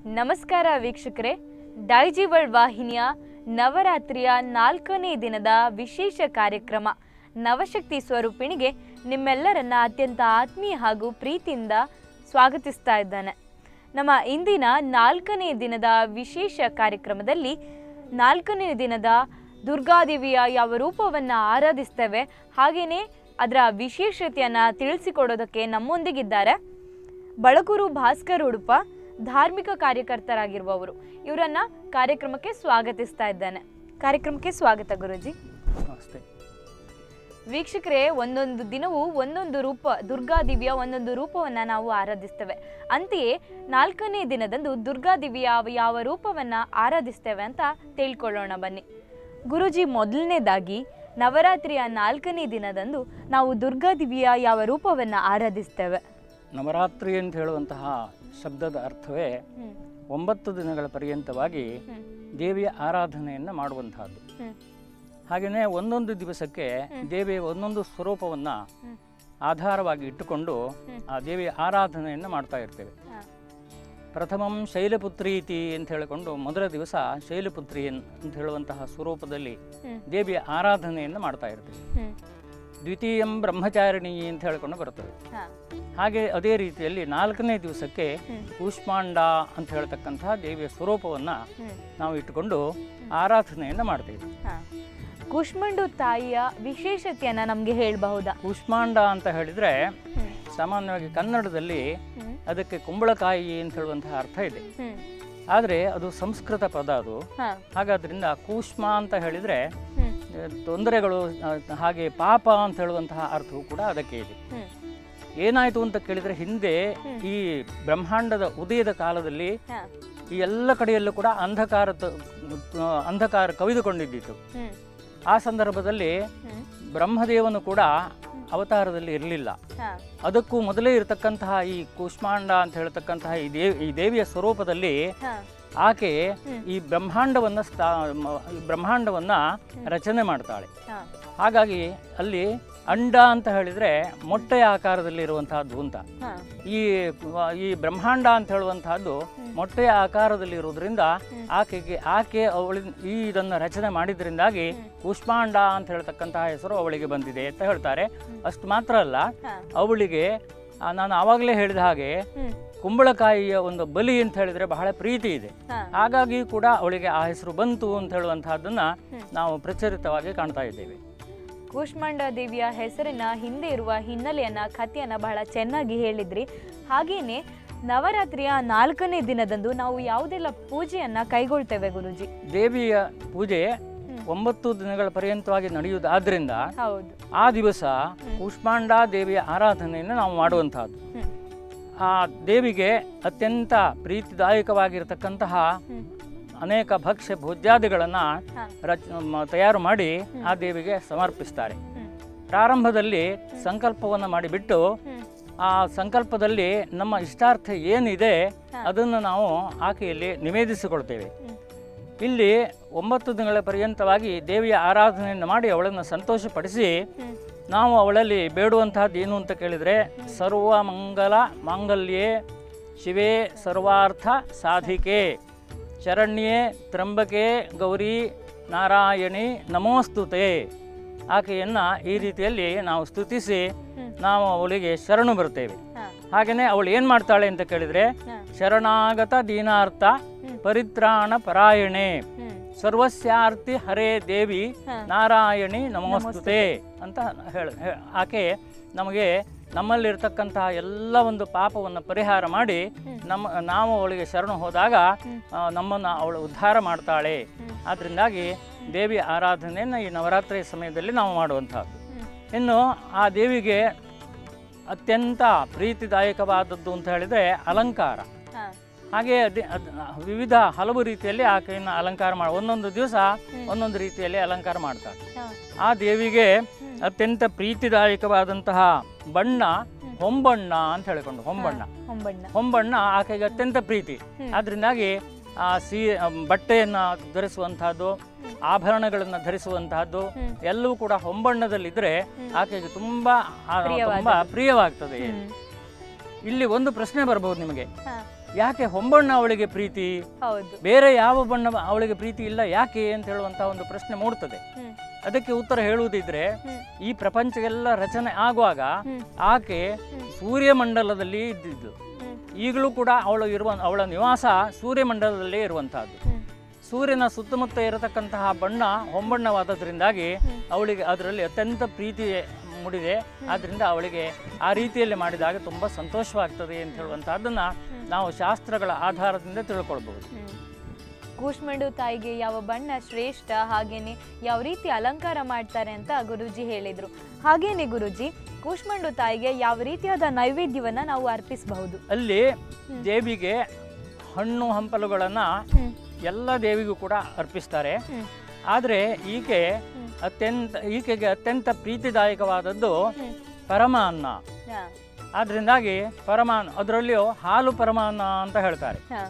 ನಮಸ್ಕಾರ ವೀಕ್ಷಕರೇ ಡೈಜಿ ವರ್ಲ್ಡ್ ವಾಹಿನಿಯ ನವರಾತ್ರಿಯ ನಾಲ್ಕನೇ ದಿನದ ವಿಶೇಷ ಕಾರ್ಯಕ್ರಮ ನವಶಕ್ತಿ ಸ್ವರೂಪಿಣಿಗೆ ನಿಮ್ಮೆಲ್ಲರನ್ನ ಅತ್ಯಂತ ಆತ್ಮೀಯ ಹಾಗೂ ಪ್ರೀತಿಯಿಂದ ಸ್ವಾಗತಿಸ್ತಾ ಇದ್ದಾನೆ ನಮ್ಮ ಇಂದಿನ ನಾಲ್ಕನೇ ದಿನದ ವಿಶೇಷ ಕಾರ್ಯಕ್ರಮದಲ್ಲಿ ನಾಲ್ಕನೇ ದಿನದ ದುರ್ಗಾದೇವಿಯ ಯಾವ ರೂಪವನ್ನು ಆರಾಧಿಸ್ತೇವೆ ಹಾಗೆಯೇ ಅದರ ವಿಶೇಷತೆಯನ್ನು ತಿಳಿಸಿಕೊಡೋದಕ್ಕೆ ನಮ್ಮೊಂದಿಗಿದ್ದಾರೆ ಬಳಗೂರು ಭಾಸ್ಕರ್ ಉಡುಪ ಧಾರ್ಮಿಕ ಕಾರ್ಯಕರ್ತರಾಗಿರುವವರು ಇವರನ್ನ ಕಾರ್ಯಕ್ರಮಕ್ಕೆ ಸ್ವಾಗತಿಸ್ತಾ ಇದ್ದಾನೆ ಕಾರ್ಯಕ್ರಮಕ್ಕೆ ಸ್ವಾಗತ ಗುರುಜಿ ನಮಸ್ತೆ ವೀಕ್ಷಕರೇ ಒಂದೊಂದು ದಿನವೂ ಒಂದೊಂದು ರೂಪ ದುರ್ಗಾದೇವಿಯ ಒಂದೊಂದು ರೂಪವನ್ನು ನಾವು ಆರಾಧಿಸ್ತೇವೆ ಅಂತೆಯೇ ನಾಲ್ಕನೇ ದಿನದಂದು ದುರ್ಗಾದೇವಿಯ ಯಾವ- ಯಾವ ರೂಪವನ್ನು ಆರಾಧಿಸ್ತೇವೆ ಅಂತ ತಿಳ್ಕೊಳ್ಳೋಣ ಬನ್ನಿ ಗುರುಜಿ ಮೊದಲನೇದಾಗಿ ನವರಾತ್ರಿಯ ನಾಲ್ಕನೇ ದಿನದಂದು ನಾವು ದುರ್ಗಾದೇವಿಯ ಯಾವ ರೂಪವನ್ನು ಆರಾಧಿಸ್ತೇವೆ ನವರಾತ್ರಿ ಅಂತ ಹೇಳುವಂತಹ ಶಬ್ದದ ಅರ್ಥವೇ ಹ್ಮ್ ಒಂಬತ್ತು ದಿನಗಳ ಪರ್ಯಂತವಾಗಿ ಹ್ಮ್ ದೇವಿಯ ಆರಾಧನೆಯನ್ನು ಮಾಡುವಂತಹದ್ದು ಹ್ಮ್ ಹಾಗೆಯೇ ಒಂದೊಂದು ದಿವಸಕ್ಕೆ ದೇವಿಯ ಒಂದೊಂದು ಸ್ವರೂಪವನ್ನು ಹ್ಮ್ ಆಧಾರವಾಗಿ ಇಟ್ಟುಕೊಂಡು ಹ್ಮ್. ಆ ದೇವಿಯ ಆರಾಧನೆಯನ್ನು ಮಾಡ್ತಾ ಇರ್ತೇವೆ ಹಾ. ಪ್ರಥಮಂ ಶೈಲಪುತ್ರಿ ಇತಿ ಅಂತ ಹೇಳಿಕೊಂಡು ಮೊದಲ ದಿವಸ ಶೈಲಪುತ್ರಿ ಅನ್- ಅಂತ ಹೇಳುವಂತಹ ಸ್ವರೂಪದಲ್ಲಿ ಹ್ಮ್ ದೇವಿಯ ಆರಾಧನೆಯನ್ನು ಮಾಡ್ತಾ ಇರ್ತೇವೆ ಹ್ಮ್ ದ್ವಿತೀಯಂ ಬ್ರಹ್ಮಚಾರಿಣಿ ಅಂತ ಹೇಳಿಕೊಂಡು ಬರ್ತದೆ ಹಾ ಹಾಗೆ ಅದೇ ರೀತಿಯಲ್ಲಿ ನಾಲ್ಕನೇ ದಿವಸಕ್ಕೆ ಹ್ಮ್. ಕೂಷ್ಮಾಂಡ ಅಂತ ಹೇಳ್ತಕ್ಕಂತಹ ದೇವಿಯ ಸ್ವರೂಪವನ್ನು ಹ್ಮ್ ನಾವು ಇಟ್ಟುಕೊಂಡು ಆರಾಧನೆಯನ್ನು ಮಾಡ್ತೀವಿ ಹಾ ಕುಷ್ಮಂಡು ತಾಯಿಯ ವಿಶೇಷತೆಯನ್ನ ನಮ್ಗೆ ಹೇಳಬಹುದಾ ಕೂಷ್ಮಾಂಡ ಅಂತ ಹೇಳಿದರೆ ಹ್ಮ್ ಸಾಮಾನ್ಯವಾಗಿ ಕನ್ನಡದಲ್ಲಿ ಹ್ಮ್ ಅದಕ್ಕೆ ಕುಂಬಳಕಾಯಿ ಅಂತ ಹೇಳುವಂತಹ ಅರ್ಥ ಇದೆ ಹ್ಮ್ ಆದರೆ ಅದು ಸಂಸ್ಕೃತ ಪದ ಅದು ಹಾ ಹಾಗಾದ್ರಿಂದ ಕೂಷ್ಮ ಅಂತ ಹೇಳಿದರೆ ಹ್ಮ್ ತೊಂದರೆಗಳು ಆ, ಹಾಗೆ ಪಾಪ ಅಂತ ಹೇಳುವಂತಹ ಅರ್ಥವೂ ಕೂಡ ಅದಕ್ಕೆ ಇದೆ ಹ್ಮ್ ಏನಾಯಿತು ಅಂತ ಕೇಳಿದರೆ ಹಿಂದೆ ಹ್ಮ್. ಈ ಬ್ರಹ್ಮಾಂಡದ ಉದಯದ ಕಾಲದಲ್ಲಿ ಹಾ ಈ ಎಲ್ಲ ಕಡೆಯಲ್ಲೂ ಕೂಡ ಅಂಧಕಾರ ತ- ಆ, ಅಂಧಕಾರ ಕವಿದುಕೊಂಡಿದ್ದಿತ್ತು ಹ್ಮ್ ಆ ಸಂದರ್ಭದಲ್ಲಿ ಹ್ಮ್ ಬ್ರಹ್ಮದೇವನು ಕೂಡ ಅವತಾರದಲ್ಲಿ ಇರಲಿಲ್ಲ ಹಾ ಅದಕ್ಕೂ ಮೊದಲೇ ಇರತಕ್ಕಂತಹ ಈ ಕೂಷ್ಮಾಂಡ ಅಂತ ಹೇಳ್ತಕ್ಕಂತಹ ಈ ದೇವಿ ಈ ದೇವಿಯ ಸ್ವರೂಪದಲ್ಲಿ ಹಾ ಆಕೆ ಹ್ಮ್. ಈ ಬ್ರಹ್ಮಾಂಡವನ್ನು ಸ್ಥಾ ಮ- ಈ ಬ್ರಹ್ಮಾಂಡವನ್ನು ರಚನೆ ಮಾಡ್ತಾಳೆ ಹಾ ಹಾಗಾಗಿ ಅಲ್ಲಿ ಅಂಡ ಅಂತ ಹೇಳಿದರೆ ಮೊಟ್ಟೆಯ ಆಕಾರದಲ್ಲಿ ಇರುವಂತಹದ್ದು ಅಂತ ಹಾ ಈ ಈ ಬ್ರಹ್ಮಾಂಡ ಅಂತ ಹೇಳುವಂತಹದ್ದು ಮೊಟ್ಟೆಯ ಆಕಾರದಲ್ಲಿ ಇರುವುದರಿಂದ ಆಕೆಗೆ ಆಕೆ ಅವಳಿ ಈ ಇದನ್ನು ರಚನೆ ಮಾಡಿದ್ರಿಂದಾಗಿ ಕೂಷ್ಮಾಂಡ ಅಂತ ಹೇಳ್ತಕ್ಕಂತಹ ಹೆಸರು ಅವಳಿಗೆ ಬಂದಿದೆ ಅಂತ ಹೇಳ್ತಾರೆ ಅಷ್ಟು ಮಾತ್ರ ಅಲ್ಲ ಹಾ ಅವಳಿಗೆ ಆ, ನಾನು ಆವಾಗಲೇ ಹೇಳಿದ ಹಾಗೆ ಹ್ಮ್ ಕುಂಬಳಕಾಯಿಯ ಒಂದು ಬಲಿ ಅಂತ ಹೇಳಿದರೆ ಬಹಳ ಪ್ರೀತಿ ಇದೆ ಹಾ ಹಾಗಾಗಿ ಕೂಡ ಅವಳಿಗೆ ಆ ಹೆಸರು ಬಂತು ಅಂತ ಹೇಳುವಂತಹದ್ದನ್ನು ನಾವು ಪ್ರಚಲಿತವಾಗಿ ಕಾಣ್ತಾ ಇದ್ದೇವೆ ಕೂಷ್ಮಾಂಡ ದೇವಿಯ ಹೆಸರಿನ ಹಿಂದೆ ಇರುವ ಹಿನ್ನೆಲೆಯನ್ನ ಕಥೆಯನ್ನ ಬಹಳ ಚೆನ್ನಾಗಿ ಹೇಳಿದ್ರಿ ಹಾಗೇನೆ ನವರಾತ್ರಿಯ ನಾಲ್ಕನೇ ದಿನದಂದು ನಾವು ಯಾವುದೆಲ್ಲ ಪೂಜೆಯನ್ನ ಕೈಗೊಳ್ತೇವೆ ಗುರುಜಿ ದೇವಿಯ ಪೂಜೆ ಒಂಬತ್ತು ದಿನಗಳ ಪರ್ಯಂತವಾಗಿ ನಡೆಯುವುದಾದ್ರಿಂದ ಹೌದು ಆ ದಿವಸ ಕೂಷ್ಮಾಂಡ ದೇವಿಯ ಆರಾಧನೆಯನ್ನು ನಾವು ಮಾಡುವಂತಹದ್ದು ಹ್ಮ್ ಆ ದೇವಿಗೆ ಅತ್ಯಂತ ಪ್ರೀತಿದಾಯಕವಾಗಿರತಕ್ಕಂತಹ ಹ್ಮ್ ಅನೇಕ ಭಕ್ಷ್ಯ ಭೋಜ್ಯಾದಿಗಳನ್ನು ಹಾ ರಚ ಮ- ತಯಾರು ಮಾಡಿ ಆ ದೇವಿಗೆ ಸಮರ್ಪಿಸ್ತಾರೆ ಹ್ಮ್ ಪ್ರಾರಂಭದಲ್ಲಿ ಸಂಕಲ್ಪವನ್ನು ಮಾಡಿಬಿಟ್ಟು ಹ್ಮ್ ಆ ಸಂಕಲ್ಪದಲ್ಲಿ ನಮ್ಮ ಇಷ್ಟಾರ್ಥ ಏನಿದೆ ಅದನ್ನು ನಾವು ಆಕೆಯಲ್ಲಿ ನಿವೇದಿಸಿಕೊಳ್ತೇವೆ ಹ್ಮ್ ಇಲ್ಲಿ ಒಂಬತ್ತು ದಿನಗಳ ಪರ್ಯಂತವಾಗಿ ದೇವಿಯ ಆರಾಧನೆಯನ್ನು ಮಾಡಿ ಅವಳನ್ನು ಸಂತೋಷಪಡಿಸಿ ಹ್ಮ್ ನಾವು ಅವಳಲ್ಲಿ ಬೇಡುವಂತಹದ್ದು ಏನು ಅಂತ ಕೇಳಿದರೆ ಸರ್ವ ಮಂಗಲ ಮಾಂಗಲ್ಯೆ ಶಿವೇ ಸರ್ವಾರ್ಥ ಸಾಧಿಕೆ ಶರಣ್ಯೆ ತ್ರಂಬಕೆ ಗೌರಿ ನಾರಾಯಣಿ ನಮೋಸ್ತುತೆ ಆಕೆಯನ್ನು ಈ ರೀತಿಯಲ್ಲಿ ನಾವು ಸ್ತುತಿಸಿ ನಾವು ಅವಳಿಗೆ ಶರಣು ಬರ್ತೇವೆ ಹಾ ಹಾಗೆಯೇ ಅವಳು ಏನು ಮಾಡ್ತಾಳೆ ಅಂತ ಕೇಳಿದರೆ ಹಾ ಶರಣಾಗತ ದೀನಾರ್ಥ ಪರಿತ್ರಾಣ ಪರಾಯಣೆ ಹ್ಮ್ ಸರ್ವಸ್ಯಾರ್ಥಿ ಹರೇ ದೇವಿ ಹಾ. ನಾರಾಯಣಿ ನಮೋಸ್ತುತೆ ಅಂತ ಹೇಳ ಹೇ- ಆಕೆ ನಮಗೆ ನಮ್ಮಲ್ಲಿರ್ತಕ್ಕಂತಹ ಎಲ್ಲ ಒಂದು ಪಾಪವನ್ನು ಪರಿಹಾರ ಮಾಡಿ ನಮ್ಮ ನಾವು ಅವಳಿಗೆ ಶರಣು ಹೋದಾಗ ಆ, ನಮ್ಮನ್ನು ಅವಳು ಉದ್ಧಾರ ಮಾಡ್ತಾಳೆ ಆದ್ದರಿಂದಾಗಿ ದೇವಿ ಆರಾಧನೆಯನ್ನು ಈ ನವರಾತ್ರಿ ಸಮಯದಲ್ಲಿ ನಾವು ಮಾಡುವಂಥದ್ದು ಹ್ಮ್ ಇನ್ನು ಆ ದೇವಿಗೆ ಅತ್ಯಂತ ಪ್ರೀತಿದಾಯಕವಾದದ್ದು ಅಂತ ಹೇಳಿದರೆ ಅಲಂಕಾರ ಹಾ ಹಾಗೆ ಅದೇ ಅದ್- ವಿವಿಧ ಹಲವು ರೀತಿಯಲ್ಲಿ ಆಕೆಯನ್ನು ಅಲಂಕಾರ ಮಾಡಿ ಒಂದೊಂದು ದಿವಸ ಒಂದೊಂದು ರೀತಿಯಲ್ಲಿ ಅಲಂಕಾರ ಮಾಡ್ತಾರೆ ಹಾ ಆ ದೇವಿಗೆ ಅತ್ಯಂತ ಪ್ರೀತಿದಾಯಕವಾದಂತಹ ಬಣ್ಣ ಹೊಂಬಣ್ಣ ಅಂತ ಹೇಳಿಕೊಂಡು ಹೊಂಬಣ್ಣ ಹೊಂಬಣ್ಣ ಹೊಂಬಣ್ಣ ಆಕೆಗೆ ಅತ್ಯಂತ ಪ್ರೀತಿ ಆದ್ರಿಂದಾಗಿ ಆ ಸಿ ಬಟ್ಟೆಯನ್ನು ಧರಿಸುವಂತಹದ್ದು ಆಭರಣಗಳನ್ನು ಧರಿಸುವಂತಹದ್ದು ಎಲ್ಲವೂ ಕೂಡ ಹೊಂಬಣ್ಣದಲ್ಲಿದ್ದರೆ ಆಕೆಗೆ ತುಂಬಾ ಆ, ತುಂಬಾ ಪ್ರಿಯವಾಗ್ತದೆ ಹ್ಮ್ ಇಲ್ಲಿ ಒಂದು ಪ್ರಶ್ನೆ ಬರಬಹುದು ನಿಮಗೆ ಹಾ ಯಾಕೆ ಹೊಂಬಣ್ಣ ಅವಳಿಗೆ ಪ್ರೀತಿ ಹೌದು ಬೇರೆ ಯಾವ ಬಣ್ಣ ಅವಳಿಗೆ ಪ್ರೀತಿ ಇಲ್ಲ ಯಾಕೆ ಅಂತ ಹೇಳುವಂತಹ ಒಂದು ಪ್ರಶ್ನೆ ಮೂಡ್ತದೆ ಹ್ಮ್ ಅದಕ್ಕೆ ಉತ್ತರ ಹೇಳುವುದಿದ್ರೆ ಹ್ಮ್ ಈ ಪ್ರಪಂಚವೆಲ್ಲ ರಚನೆ ಆಗುವಾಗ ಹ್ಮ್ ಆಕೆ ಸೂರ್ಯಮಂಡಲದಲ್ಲಿ ಇದ್ದಿದ್ದು ಹ್ಮ್ ಈಗಲೂ ಕೂಡ ಅವಳು ಇರುವ ಅವಳ ನಿವಾಸ ಸೂರ್ಯಮಂಡಲದಲ್ಲೇ ಇರುವಂತಹದ್ದು ಹ್ಮ್ ಸೂರ್ಯನ ಸುತ್ತಮುತ್ತ ಇರತಕ್ಕಂತಹ ಬಣ್ಣ ಹೊಂಬಣ್ಣವಾದದ್ರಿಂದಾಗಿ ಅವಳಿಗೆ ಅದರಲ್ಲಿ ಅತ್ಯಂತ ಪ್ರೀತಿ ಮೂಡಿದೆ ಆದ್ರಿಂದ ಅವಳಿಗೆ ಆ ರೀತಿಯಲ್ಲಿ ಮಾಡಿದಾಗ ತುಂಬ ಸಂತೋಷವಾಗ್ತದೆ ಅಂತ ಹೇಳುವಂತಹದ್ದನ್ನ ನಾವು ಶಾಸ್ತ್ರಗಳ ಆಧಾರದಿಂದ ತಿಳ್ಕೊಳ್ಬಹುದು ಹ್ಮ್. ಕೂಶ್ಮಂಡು ತಾಯಿಗೆ ಯಾವ ಬಣ್ಣ ಶ್ರೇಷ್ಠ ಹಾಗೇನೆ ಯಾವ ರೀತಿ ಅಲಂಕಾರ ಮಾಡ್ತಾರೆ ಅಂತ ಗುರುಜಿ ಹೇಳಿದ್ರು ಹಾಗೇನೆ ಗುರುಜಿ ಕೂಶ್ಮಂಡು ತಾಯಿಗೆ ಯಾವ ರೀತಿಯಾದ ನೈವೇದ್ಯವನ್ನ ನಾವು ಅರ್ಪಿಸಬಹುದು ಅಲ್ಲಿ ದೇವಿಗೆ ಹಣ್ಣು ಹಂಪಲುಗಳನ್ನು ಹ್ಮ್ ಎಲ್ಲ ದೇವಿಗೂ ಕೂಡ ಅರ್ಪಿಸ್ತಾರೆ ಹ್ಮ್ ಆದರೆ ಈಕೆ ಹ್ಮ್. ಅತ್ಯಂತ ಈಕೆಗೆ ಅತ್ಯಂತ ಪ್ರೀತಿದಾಯಕವಾದದ್ದು ಹ್ಮ್ ಪರಮ ಅನ್ನ ಹಾ ಆದ್ರಿಂದಾಗಿ ಪರಮಾನ್ನ ಅದರಲ್ಲಿಯೂ ಹಾಲು ಪರಮಾನ್ನ ಅಂತ ಹೇಳ್ತಾರೆ ಹಾ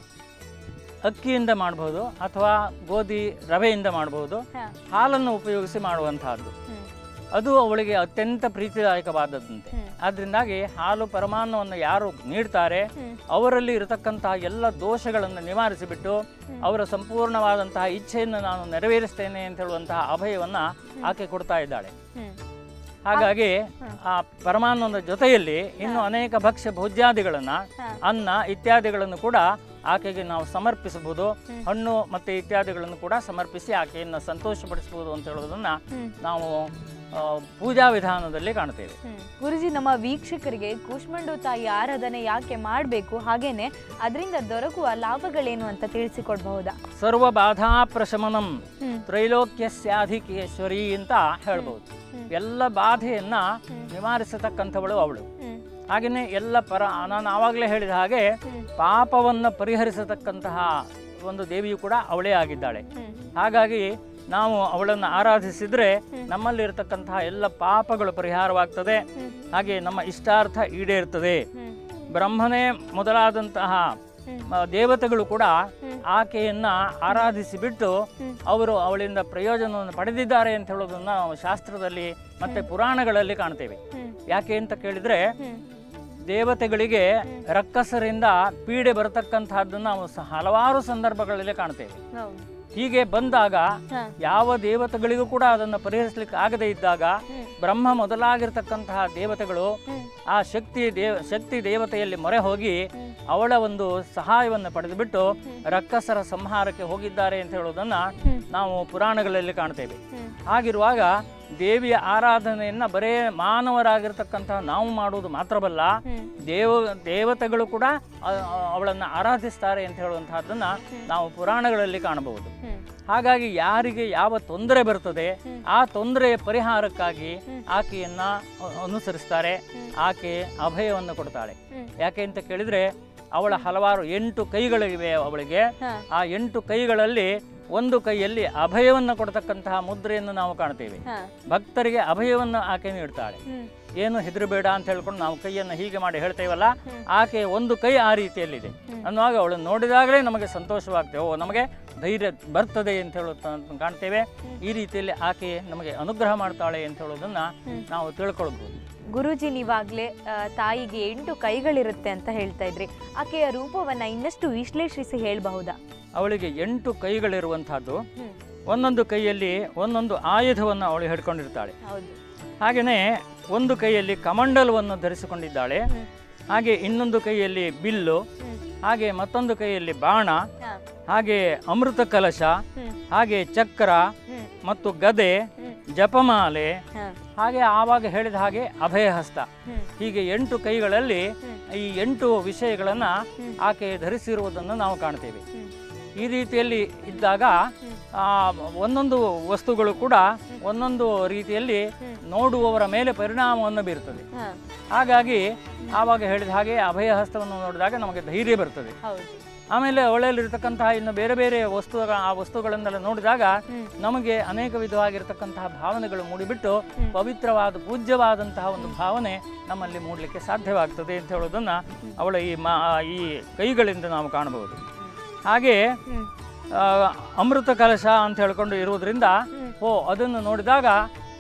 ಅಕ್ಕಿಯಿಂದ ಮಾಡಬಹುದು ಅಥವಾ ಗೋಧಿ ರವೆಯಿಂದ ಮಾಡಬಹುದು ಹಾ ಹಾಲನ್ನು ಉಪಯೋಗಿಸಿ ಮಾಡುವಂತಹದ್ದು ಹ್ಮ್ ಅದು ಅವಳಿಗೆ ಅತ್ಯಂತ ಪ್ರೀತಿದಾಯಕವಾದದ್ದಂತೆ ಹ್ಮ್. ಆದ್ರಿಂದಾಗಿ ಹಾಲು ಪರಮಾನ್ನವನ್ನು ಯಾರು ನೀಡ್ತಾರೆ ಹ್ಮ್ ಅವರಲ್ಲಿ ಇರತಕ್ಕಂತಹ ಎಲ್ಲ ದೋಷಗಳನ್ನು ನಿವಾರಿಸಿಬಿಟ್ಟು ಅವರ ಸಂಪೂರ್ಣವಾದಂತಹ ಇಚ್ಛೆಯನ್ನು ನಾನು ನೆರವೇರಿಸ್ತೇನೆ ಅಂತ ಹೇಳುವಂತಹ ಅಭಯವನ್ನು ಆಕೆ ಕೊಡ್ತಾ ಇದ್ದಾಳೆ ಹ್ಮ್ ಹಾಗಾಗಿ ಆ ಪರಮಾನ್ನದ ಜೊತೆಯಲ್ಲಿ ಇನ್ನು ಅನೇಕ ಭಕ್ಷ್ಯ ಭೋಜ್ಯಾದಿಗಳನ್ನು ಹಾ. ಅನ್ನ ಇತ್ಯಾದಿಗಳನ್ನು ಕೂಡ ಆಕೆಗೆ ನಾವು ಸಮರ್ಪಿಸಬಹುದು ಹ್ಮ್. ಹಣ್ಣು ಮತ್ತೆ ಇತ್ಯಾದಿಗಳನ್ನು ಕೂಡ ಸಮರ್ಪಿಸಿ ಆಕೆಯನ್ನು ಸಂತೋಷಪಡಿಸಬಹುದು ಅಂತ ಹೇಳೋದನ್ನ ಹ್ಮ್ ನಾವು ಆ, ಪೂಜಾ ವಿಧಾನದಲ್ಲಿ ಕಾಣ್ತೇವೆ ಹ್ಮ್. ಗುರುಜಿ ನಮ್ಮ ವೀಕ್ಷಕರಿಗೆ ಕೂಶ್ಮಂಡು ತಾಯಿ ಆರಾಧನೆ ಯಾಕೆ ಮಾಡಬೇಕು ಹಾಗೇನೆ ಅದರಿಂದ ದೊರಕುವ ಲಾಭಗಳೇನು ಅಂತ ತಿಳಿಸಿಕೊಡ್ಬಹುದಾ ಸರ್ವ ಬಾಧಾ ಪ್ರಶಮನಂ ಹ್ಮ್ ತ್ರೈಲೋಕ್ಯಸ್ಯಾಧಿಕೇಶ್ವರಿ ಅಂತ ಹೇಳ್ಬೋದು ಹ್ಮ್. ಎಲ್ಲ ಬಾಧೆಯನ್ನ ಹ್ಮ್. ನಿವಾರಿಸತಕ್ಕಂಥವಳು ಅವಳು ಹ್ಮ್ ಹಾಗೆಯೇ ಎಲ್ಲ ಪರ ನಾನು ಆವಾಗಲೇ ಹೇಳಿದ ಹಾಗೆ ಹ್ಮ್. ಪಾಪವನ್ನು ಪರಿಹರಿಸತಕ್ಕಂತಹ ಒಂದು ದೇವಿಯು ಕೂಡ ಅವಳೇ ಆಗಿದ್ದಾಳೆ ಹ್ಮ್ ಹಾಗಾಗಿ ನಾವು ಅವಳನ್ನು ಆರಾಧಿಸಿದ್ರೆ ನಮ್ಮಲ್ಲಿರತಕ್ಕಂತಹ ಎಲ್ಲ ಪಾಪಗಳು ಪರಿಹಾರವಾಗ್ತದೆ ಹ್ಮ್. ಹಾಗೆ ನಮ್ಮ ಇಷ್ಟಾರ್ಥ ಈಡೇರ್ತದೆ ಹ್ಮ್ ಬ್ರಹ್ಮನೇ ಮೊದಲಾದಂತಹ ಹ್ಮ್. ಆ, ದೇವತೆಗಳು ಕೂಡ ಹ್ಮ್. ಆಕೆಯನ್ನ ಆರಾಧಿಸಿ ಬಿಟ್ಟು ಹ್ಮ್. ಅವರು ಅವಳಿಂದ ಪ್ರಯೋಜನವನ್ನು ಪಡೆದಿದ್ದಾರೆ ಅಂತ ಹೇಳೋದನ್ನ ನಾವು ಶಾಸ್ತ್ರದಲ್ಲಿ ಮತ್ತೆ ಪುರಾಣಗಳಲ್ಲಿ ಕಾಣ್ತೇವೆ ಹ್ಮ್ ಯಾಕೆ ಅಂತ ಕೇಳಿದ್ರೆ ಹ್ಮ್ ದೇವತೆಗಳಿಗೆ ರಕ್ಕಸರಿಂದ ಪೀಡೆ ಬರತಕ್ಕಂತಹದ್ದನ್ನು ನಾವು ಸ- ಹಲವಾರು ಸಂದರ್ಭಗಳಲ್ಲಿ ಕಾಣ್ತೇವೆ ಹೌದು ಹೀಗೆ ಬಂದಾಗ ಹಾ. ಯಾವ ದೇವತೆಗಳಿಗೂ ಕೂಡ ಅದನ್ನು ಪರಿಹರಿಸಲಿಕ್ಕೆ ಆಗದೇ ಇದ್ದಾಗ ಹ್ಮ್. ಬ್ರಹ್ಮ ಮೊದಲಾಗಿರ್ತಕ್ಕಂತಹ ದೇವತೆಗಳು ಹ್ಮ್. ಆ ಶಕ್ತಿ ದೇವ ಶಕ್ತಿ ದೇವತೆಯಲ್ಲಿ ಮೊರೆ ಹೋಗಿ ಹ್ಮ್. ಅವಳ ಒಂದು ಸಹಾಯವನ್ನು ಪಡೆದುಬಿಟ್ಟು ರಕ್ಕಸರ ಸಂಹಾರಕ್ಕೆ ಹೋಗಿದ್ದಾರೆ ಅಂತ ಹೇಳೋದನ್ನ ಹ್ಮ್. ನಾವು ಪುರಾಣಗಳಲ್ಲಿ ಕಾಣ್ತೇವೆ ಹ್ಮ್. ಹಾಗಿರುವಾಗ ದೇವಿಯ ಆರಾಧನೆಯನ್ನ ಬರೇ ಮಾನವರಾಗಿರ್ತಕ್ಕಂತಹ ನಾವು ಮಾಡುವುದು ಮಾತ್ರವಲ್ಲ ಹ್ಮ್. ದೇವ ದೇವತೆಗಳು ಕೂಡ ಅ- ಅವಳನ್ನು ಆರಾಧಿಸ್ತಾರೆ ಅಂತ ಹೇಳುವಂತಹದ್ದನ್ನ ನಾವು ಪುರಾಣಗಳಲ್ಲಿ ಕಾಣಬಹುದು ಹ್ಮ್. ಹಾಗಾಗಿ ಯಾರಿಗೆ ಯಾವ ತೊಂದರೆ ಬರ್ತದೆ ಹ್ಮ್. ಆ ತೊಂದರೆಯ ಪರಿಹಾರಕ್ಕಾಗಿ ಹ್ಮ್. ಆಕೆಯನ್ನ ಅ- ಅನುಸರಿಸ್ತಾರೆ ಹ್ಮ್. ಆಕೆ ಅಭಯವನ್ನು ಕೊಡ್ತಾಳೆ ಹ್ಮ್. ಯಾಕೆ ಅಂತ ಕೇಳಿದ್ರೆ ಅವಳ ಹಲವಾರು ಎಂಟು ಕೈಗಳಿವೆ ಅವಳಿಗೆ ಹಾ. ಆ ಎಂಟು ಕೈಗಳಲ್ಲಿ ಒಂದು ಕೈಯಲ್ಲಿ ಅಭಯವನ್ನು ಕೊಡ್ತಕ್ಕಂತಹ ಮುದ್ರೆಯನ್ನು ನಾವು ಕಾಣ್ತೇವೆ ಹಾ. ಭಕ್ತರಿಗೆ ಅಭಯವನ್ನು ಆಕೆ ನೀಡ್ತಾಳೆ ಹ್ಮ್. ಏನು ಹೆದರಬೇಡ ಅಂತ ಹೇಳ್ಕೊಂಡು ನಾವು ಕೈಯನ್ನು ಹೀಗೆ ಮಾಡಿ ಹೇಳ್ತೇವಲ್ಲ ಹ್ಮ್. ಆಕೆ ಒಂದು ಕೈ ಆ ರೀತಿಯಲ್ಲಿದೆ ಹ್ಮ್. ಅನ್ನುವಾಗ ಅವಳನ್ನು ನೋಡಿದಾಗಲೇ ನಮಗೆ ಸಂತೋಷವಾಗ್ತೇವೆ ಓ ನಮಗೆ ಧೈರ್ಯ ಬರ್ತದೆ ಅಂತ ಹೇಳುತ್ತ ಅಂತ ಕಾಣ್ತೇವೆ ಈ ರೀತಿಯಲ್ಲಿ ಆಕೆ ನಮಗೆ ಅನುಗ್ರಹ ಮಾಡ್ತಾಳೆ ಅಂತ ಹೇಳೋದನ್ನ ಹ್ಮ್. ನಾವು ತಿಳ್ಕೊಳ್ಬೋದು ಗುರುಜಿ ನೀವಾಗ್ಲೇ ಆ, ತಾಯಿಗೆ ಎಂಟು ಕೈಗಳಿರುತ್ತೆ ಅಂತ ಹೇಳ್ತಾ ಇದ್ರಿ ಆಕೆಯ ರೂಪವನ್ನ ಇನ್ನಷ್ಟು ವಿಶ್ಲೇಷಿಸಿ ಹೇಳಬಹುದಾ ಅವಳಿಗೆ ಎಂಟು ಕೈಗಳಿರುವಂತಹದ್ದು ಹ್ಮ್ ಒಂದೊಂದು ಕೈಯಲ್ಲಿ ಒಂದೊಂದು ಆಯುಧವನ್ನು ಅವಳು ಹಿಡ್ಕೊಂಡಿರ್ತಾಳೆ ಹೌದು ಹಾಗೆಯೇ ಒಂದು ಕೈಯಲ್ಲಿ ಕಮಂಡಲವನ್ನು ಧರಿಸಿಕೊಂಡಿದ್ದಾಳೆ ಹ್ಮ್. ಹಾಗೆ ಇನ್ನೊಂದು ಕೈಯಲ್ಲಿ ಬಿಲ್ಲು ಹ್ಮ್. ಹಾಗೆ ಮತ್ತೊಂದು ಕೈಯಲ್ಲಿ ಬಾಣ ಹಾ. ಹಾಗೆ ಅಮೃತ ಕಲಶ ಹ್ಮ್. ಹಾಗೆ ಚಕ್ರ ಹ್ಮ್. ಮತ್ತು ಗದೆ ಹ್ಮ್. ಜಪಮಾಲೆ ಹಾ. ಹಾಗೆ ಆವಾಗ ಹೇಳಿದ ಹಾಗೆ ಅಭಯಹಸ್ತ ಹ್ಮ್. ಹೀಗೆ ಎಂಟು ಕೈಗಳಲ್ಲಿ ಹ್ಮ್. ಈ ಎಂಟು ವಿಷಯಗಳನ್ನು ಹ್ಮ್. ಆಕೆ ಧರಿಸಿರುವುದನ್ನು ನಾವು ಕಾಣ್ತೇವೆ ಹ್ಮ್. ಈ ರೀತಿಯಲ್ಲಿ ಇದ್ದಾಗ ಹ್ಮ್. ಆ, ಒಂದೊಂದು ವಸ್ತುಗಳು ಕೂಡ ಒಂದೊಂದು ರೀತಿಯಲ್ಲಿ ಹ್ಮ್. ನೋಡುವವರ ಮೇಲೆ ಪರಿಣಾಮವನ್ನು ಬೀರ್ತದೆ ಹಾ. ಹಾಗಾಗಿ ಆವಾಗ ಹೇಳಿದ ಹಾಗೆ ಅಭಯ ಹಸ್ತವನ್ನು ನೋಡಿದಾಗ ನಮಗೆ ಧೈರ್ಯ ಬರ್ತದೆ ಹೌದು ಆಮೇಲೆ ಅವಳಲ್ಲಿರ್ತಕ್ಕಂತಹ ಇನ್ನು ಬೇರೆ ಬೇರೆ ವಸ್ತು ಆ ವಸ್ತುಗಳನ್ನೆಲ್ಲ ನೋಡಿದಾಗ ಹ್ಮ್. ನಮಗೆ ಅನೇಕ ವಿಧವಾಗಿರ್ತಕ್ಕಂತಹ ಭಾವನೆಗಳು ಮೂಡಿಬಿಟ್ಟು ಹ್ಮ್. ಪವಿತ್ರವಾದ ಪೂಜ್ಯವಾದಂತಹ ಒಂದು ಭಾವನೆ ನಮ್ಮಲ್ಲಿ ಮೂಡಲಿಕ್ಕೆ ಸಾಧ್ಯವಾಗ್ತದೆ ಅಂತ ಹೇಳೋದನ್ನ ಅವಳ ಈ ಮಾ ಈ ಕೈಗಳಿಂದ ನಾವು ಕಾಣಬಹುದು ಹಾಗೆ ಹ್ಮ್. ಆ, ಅಮೃತ ಕಲಶ ಅಂತ ಹೇಳ್ಕೊಂಡು ಇರುವುದರಿಂದ ಹ್ಮ್. ಓ ಅದನ್ನು ನೋಡಿದಾಗ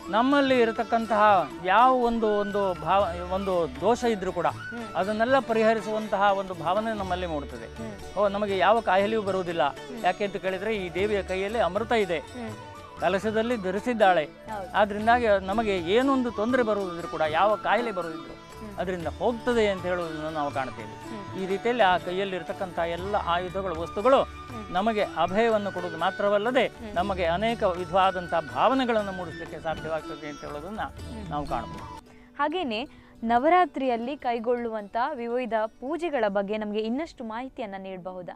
ನಮ್ಮಲ್ಲಿ ಇರತಕ್ಕಂತಹ ಯಾವ ಒಂದು ಒಂದು ಭಾವ ಒಂದು ದೋಷ ಇದ್ರೂ ಕೂಡ ಹ್ಮ್. ಅದನ್ನೆಲ್ಲ ಪರಿಹರಿಸುವಂತಹ ಒಂದು ಭಾವನೆ ನಮ್ಮಲ್ಲಿ ಮೂಡುತ್ತದೆ ಹ್ಮ್. ಓ ನಮಗೆ ಯಾವ ಕಾಯಿಲೆಯೂ ಬರುವುದಿಲ್ಲ ಯಾಕೆ ಅಂತ ಕೇಳಿದ್ರೆ ಈ ದೇವಿಯ ಕೈಯಲ್ಲಿ ಅಮೃತ ಇದೆ ಹ್ಮ್. ಕಲಶದಲ್ಲಿ ಧರಿಸಿದ್ದಾಳೆ ಹೌದು. ಆದ್ರಿಂದಾಗಿ ನಮಗೆ ಏನೊಂದು ತೊಂದರೆ ಬರುವುದಿದ್ರು ಕೂಡ ಯಾವ ಕಾಯಿಲೆ ಬರುವುದಿದ್ರು ಅದರಿಂದ ಹೋಗ್ತದೆ ಅಂತ ಹೇಳುವುದನ್ನು ನಾವು ಕಾಣ್ತೇವೆ ಹ್ಮ್. ಈ ರೀತಿಯಲ್ಲಿ ಆ ಕೈಯಲ್ಲಿರ್ತಕ್ಕಂಥ ಎಲ್ಲ ಆಯುಧಗಳು ವಸ್ತುಗಳು ನಮಗೆ ಅಭಯವನ್ನು ಕೊಡುವುದು ಮಾತ್ರವಲ್ಲದೆ ನಮಗೆ ಅನೇಕ ವಿಧವಾದಂಥ ಭಾವನೆಗಳನ್ನು ಮೂಡಿಸಲಿಕ್ಕೆ ಸಾಧ್ಯವಾಗ್ತದೆ ಅಂತ ಹೇಳೋದನ್ನ ನಾವು ಕಾಣಬಹುದು ಹಾಗೇನೆ ನವರಾತ್ರಿಯಲ್ಲಿ ಕೈಗೊಳ್ಳುವಂತ ವಿವಿಧ ಪೂಜೆಗಳ ಬಗ್ಗೆ ನಮಗೆ ಇನ್ನಷ್ಟು ಮಾಹಿತಿಯನ್ನ ನೀಡಬಹುದಾ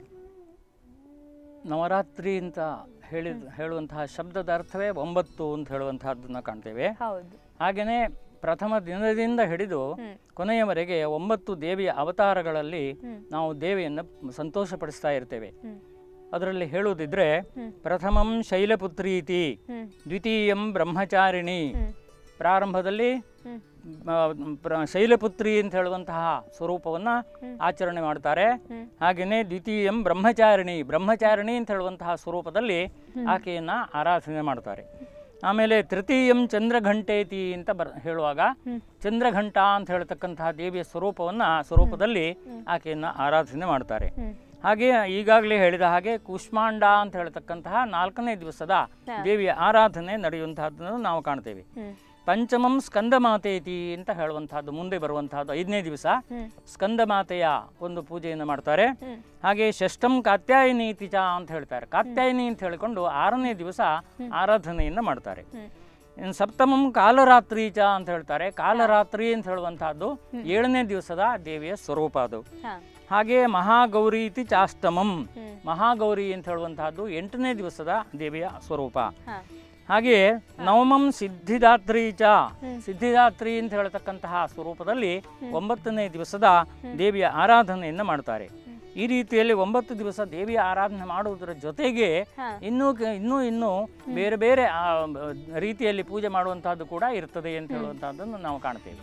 ನವರಾತ್ರಿ ಅಂತ ಹೇಳಿದ ಹೇಳುವಂತಹ ಶಬ್ದದ ಅರ್ಥವೇ ಒಂಬತ್ತು ಅಂತ ಹೇಳುವಂತಹದ್ದನ್ನು ಕಾಣ್ತೇವೆ ಹೌದು ಹಾಗೆಯೇ ಪ್ರಥಮ ದಿನದಿಂದ ಹಿಡಿದು ಹ್ಮ್. ಕೊನೆಯವರೆಗೆ ಒಂಬತ್ತು ದೇವಿಯ ಅವತಾರಗಳಲ್ಲಿ ಹ್ಮ್. ನಾವು ದೇವಿಯನ್ನು ಸಂತೋಷಪಡಿಸ್ತಾ ಇರ್ತೇವೆ ಹ್ಮ್. ಅದರಲ್ಲಿ ಹೇಳುವುದಿದ್ರೆ ಹ್ಮ್. ಪ್ರಥಮಂ ಶೈಲಪುತ್ರೀತಿ ಹ್ಮ್. ದ್ವಿತೀಯಂ ಬ್ರಹ್ಮಚಾರಿಣಿ ಹ್ಮ್. ಪ್ರಾರಂಭದಲ್ಲಿ ಹ್ಮ್. ಆ, ಪ್ರ- ಶೈಲಪುತ್ರಿ ಅಂತ ಹೇಳುವಂತಹ ಸ್ವರೂಪವನ್ನು ಹ್ಮ್. ಆಚರಣೆ ಮಾಡ್ತಾರೆ ಹ್ಮ್. ಹಾಗೆಯೇ ದ್ವಿತೀಯಂ ಬ್ರಹ್ಮಚಾರಿಣಿ ಬ್ರಹ್ಮಚಾರಿಣಿ ಅಂತ ಹೇಳುವಂತಹ ಸ್ವರೂಪದಲ್ಲಿ ಆಕೆಯನ್ನು ಆರಾಧನೆ ಮಾಡ್ತಾರೆ ಆಮೇಲೆ ತೃತೀಯಂ ಚಂದ್ರಘಂಟೇತಿ ಅಂತ ಬರ್ ಹೇಳುವಾಗ ಹ್ಮ್. ಚಂದ್ರಘಂಟ ಅಂತ ಹೇಳ್ತಕ್ಕಂತಹ ದೇವಿಯ ಸ್ವರೂಪವನ್ನು ಸ್ವರೂಪದಲ್ಲಿ ಆಕೆಯನ್ನು ಆರಾಧನೆ ಮಾಡ್ತಾರೆ ಹ್ಮ್. ಹಾಗೆ ಈಗಾಗಲೇ ಹೇಳಿದ ಹಾಗೆ ಕುಷ್ಮಾಂಡ ಅಂತ ಹೇಳ್ತಕ್ಕಂತಹ ನಾಲ್ಕನೇ ದಿವಸದ ದೇವಿಯ ಆರಾಧನೆ ನಡೆಯುವಂತಹದ್ದನ್ನು ನಾವು ಕಾಣ್ತೇವೆ ಹ್ಮ್. ಪಂಚಮಂ ಸ್ಕಂದಮಾತೇತಿ ಅಂತ ಹೇಳುವಂತಹದ್ದು ಮುಂದೆ ಬರುವಂತಹದ್ದು ಐದನೇ ದಿವಸ ಹ್ಮ್. ಸ್ಕಂದಮಾತೆಯ ಒಂದು ಪೂಜೆಯನ್ನು ಮಾಡ್ತಾರೆ ಹ್ಮ್. ಹಾಗೆ ಷಷ್ಟಂ ಕಾತ್ಯಾಯಿನೀತಿ ಚ ಅಂತ ಹೇಳ್ತಾರೆ ಕಾತ್ಯಾಯಿನಿ ಅಂತ ಹೇಳಿಕೊಂಡು ಆರನೇ ದಿವಸ ಆರಾಧನೆಯನ್ನು ಮಾಡ್ತಾರೆ ಹ್ಮ್. ಇನ್ನು ಸಪ್ತಮಂ ಕಾಲರಾತ್ರಿ ಚ ಅಂತ ಹೇಳ್ತಾರೆ ಕಾಲರಾತ್ರಿ ಅಂತ ಹೇಳುವಂತಹದ್ದು ಏಳನೇ ದಿವಸದ ದೇವಿಯ ಸ್ವರೂಪ ಅದು ಹಾ. ಹಾಗೆ ಮಹಾಗೌರೀತಿ ಚಾಷ್ಟಮಂ ಹ್ಮ್. ಮಹಾಗೌರಿ ಅಂತ ಹೇಳುವಂತಹದ್ದು ಎಂಟನೇ ದಿವಸದ ದೇವಿಯ ಸ್ವರೂಪ ಹಾ. ಹಾಗೆಯೇ ನವಮಂ ಸಿದ್ಧಿದಾತ್ರಿ ಚ ಸಿದ್ಧಿದಾತ್ರಿ ಅಂತ ಹೇಳ್ತಕ್ಕಂತಹ ಸ್ವರೂಪದಲ್ಲಿ ಒಂಬತ್ತನೇ ದಿವಸದ ದೇವಿಯ ಆರಾಧನೆಯನ್ನು ಮಾಡ್ತಾರೆ ಈ ರೀತಿಯಲ್ಲಿ ಒಂಬತ್ತು ದಿವಸ ದೇವಿಯ ಆರಾಧನೆ ಮಾಡುವುದರ ಜೊತೆಗೆ ಹಾ. ಇನ್ನೂ ಕ- ಇನ್ನೂ ಇನ್ನೂ ಬೇರೆ ಬೇರೆ ಆ, ಬ- ರೀತಿಯಲ್ಲಿ ಪೂಜೆ ಮಾಡುವಂತಹದ್ದು ಕೂಡ ಇರ್ತದೆ ಅಂತ ಹೇಳುವಂತಹದ್ದನ್ನು ನಾವು ಕಾಣ್ತೇವೆ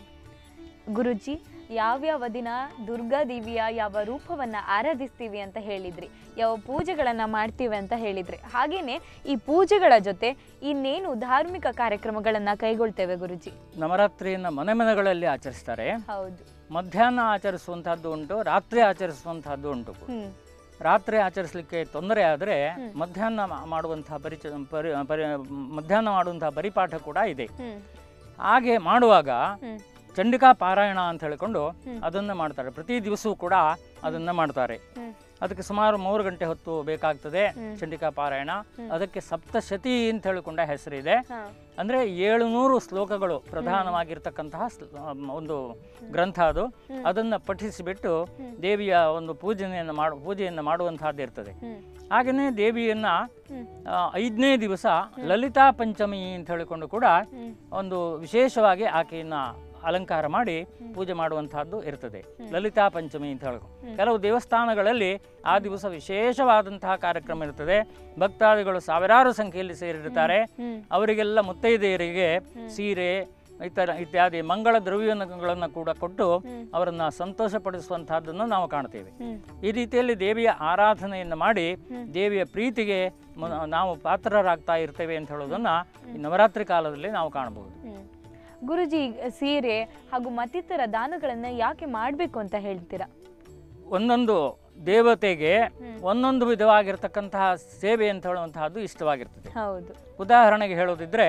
ಗುರುಜಿ ಯಾವ್ಯಾವ ದಿನ ದುರ್ಗಾ ದೇವಿಯ ಯಾವ ರೂಪವನ್ನ ಆರಾಧಿಸ್ತೀವಿ ಅಂತ ಹೇಳಿದ್ರಿ ಯಾವ ಪೂಜೆಗಳನ್ನ ಮಾಡ್ತೀವಿ ಅಂತ ಹೇಳಿದ್ರಿ ಹಾಗೇನೆ ಈ ಪೂಜೆಗಳ ಜೊತೆ ಇನ್ನೇನು ಧಾರ್ಮಿಕ ಕಾರ್ಯಕ್ರಮಗಳನ್ನ ಕೈಗೊಳ್ತೇವೆ ಗುರುಜಿ ನವರಾತ್ರಿಯನ್ನು ಮನೆ ಮನೆಗಳಲ್ಲಿ ಆಚರಿಸ್ತಾರೆ ಹೌದು ಮಧ್ಯಾಹ್ನ ಆಚರಿಸುವಂತಹದ್ದು ಉಂಟು ರಾತ್ರಿ ಆಚರಿಸುವಂತಹದ್ದು ಉಂಟು ಹ್ಮ್ ರಾತ್ರಿ ಆಚರಿಸಲಿಕ್ಕೆ ತೊಂದರೆ ಆದರೆ ಮಧ್ಯಾಹ್ನ ಮಾ- ಮಾಡುವಂತಹ ಪರಿಚ ಪರಿ ಪರಿ ಮಧ್ಯಾಹ್ನ ಮಾಡುವಂತಹ ಪರಿಪಾಠ ಕೂಡ ಇದೆ ಹ್ಮ್ ಹಾಗೆ ಮಾಡುವಾಗ ಹ್ಮ್ ಚಂಡಿಕಾ ಪಾರಾಯಣ ಅಂತ ಹೇಳಿಕೊಂಡು ಅದನ್ನು ಮಾಡ್ತಾರೆ ಪ್ರತಿ ದಿವಸವೂ ಕೂಡ ಅದನ್ನು ಮಾಡ್ತಾರೆ ಹ್ಮ್ ಅದಕ್ಕೆ ಸುಮಾರು ಮೂರು ಗಂಟೆ ಹೊತ್ತು ಬೇಕಾಗ್ತದೆ ಚಂಡಿಕಾ ಪಾರಾಯಣ ಅದಕ್ಕೆ ಸಪ್ತಶತಿ ಅಂತ ಹೇಳಿಕೊಂಡ ಹೆಸರಿದೆ ಹಾ ಅಂದರೆ ಏಳುನೂರು ಶ್ಲೋಕಗಳು ಪ್ರಧಾನವಾಗಿರ್ತಕ್ಕಂತಹ ಸ್ಲ- ಒಂದು ಗ್ರಂಥ ಅದು ಅದನ್ನು ಪಠಿಸಿಬಿಟ್ಟು ದೇವಿಯ ಒಂದು ಪೂಜನೆಯನ್ನು ಮಾಡು ಪೂಜೆಯನ್ನು ಮಾಡುವಂತಹದ್ದು ಇರ್ತದೆ ಹ್ಮ್ ಹಾಗೆಯೇ ದೇವಿಯನ್ನು ಹ್ಮ್ ಐದನೇ ದಿವಸ ಲಲಿತಾ ಪಂಚಮಿ ಅಂತ ಹೇಳಿಕೊಂಡು ಕೂಡ ಹ್ಮ್ ಒಂದು ವಿಶೇಷವಾಗಿ ಆಕೆಯನ್ನು ಅಲಂಕಾರ ಮಾಡಿ ಪೂಜೆ ಮಾಡುವಂತಹದ್ದು ಇರ್ತದೆ ಲಲಿತಾ ಪಂಚಮಿ ಅಂತ ಹೇಳ್ಕೊಂಡು ಕೆಲವು ದೇವಸ್ಥಾನಗಳಲ್ಲಿ ಆ ದಿವಸ ವಿಶೇಷವಾದಂತಹ ಕಾರ್ಯಕ್ರಮ ಇರ್ತದೆ ಭಕ್ತಾದಿಗಳು ಸಾವಿರಾರು ಸಂಖ್ಯೆಯಲ್ಲಿ ಸೇರಿರ್ತಾರೆ ಹ್ಮ್ ಅವರಿಗೆಲ್ಲ ಮುತ್ತೈದೆಯರಿಗೆ ಸೀರೆ ಇತರ ಇತ್ಯಾದಿ ಮಂಗಳ ದ್ರವ್ಯಗಳನ್ನು ಕೂಡ ಕೊಟ್ಟು ಅವರನ್ನು ಸಂತೋಷಪಡಿಸುವಂತಹದ್ದನ್ನು ನಾವು ಕಾಣ್ತೇವೆ ಹ್ಮ್ ಈ ರೀತಿಯಲ್ಲಿ ದೇವಿಯ ಆರಾಧನೆಯನ್ನು ಮಾಡಿ ದೇವಿಯ ಪ್ರೀತಿಗೆ ಮ- ನಾವು ಪಾತ್ರರಾಗ್ತಾ ಇರ್ತೇವೆ ಅಂತ ಹೇಳೋದನ್ನು ಈ ನವರಾತ್ರಿ ಕಾಲದಲ್ಲಿ ನಾವು ಕಾಣಬಹುದು ಹ್ಮ್. ಗುರುಜಿ ಸೀರೆ ಹಾಗೂ ಮತ್ತಿತರ ದಾನಗಳನ್ನ ಯಾಕೆ ಮಾಡಬೇಕು ಅಂತ ಹೇಳ್ತೀರಾ ಒಂದೊಂದು ದೇವತೆಗೆ ಒಂದೊಂದು ವಿಧವಾಗಿರ್ತಕ್ಕಂತಹ ಸೇವೆ ಅಂತ ಹೇಳುವಂತಹದ್ದು ಇಷ್ಟವಾಗಿರ್ತದೆ ಹೌದು ಉದಾಹರಣೆಗೆ ಹೇಳೋದಿದ್ರೆ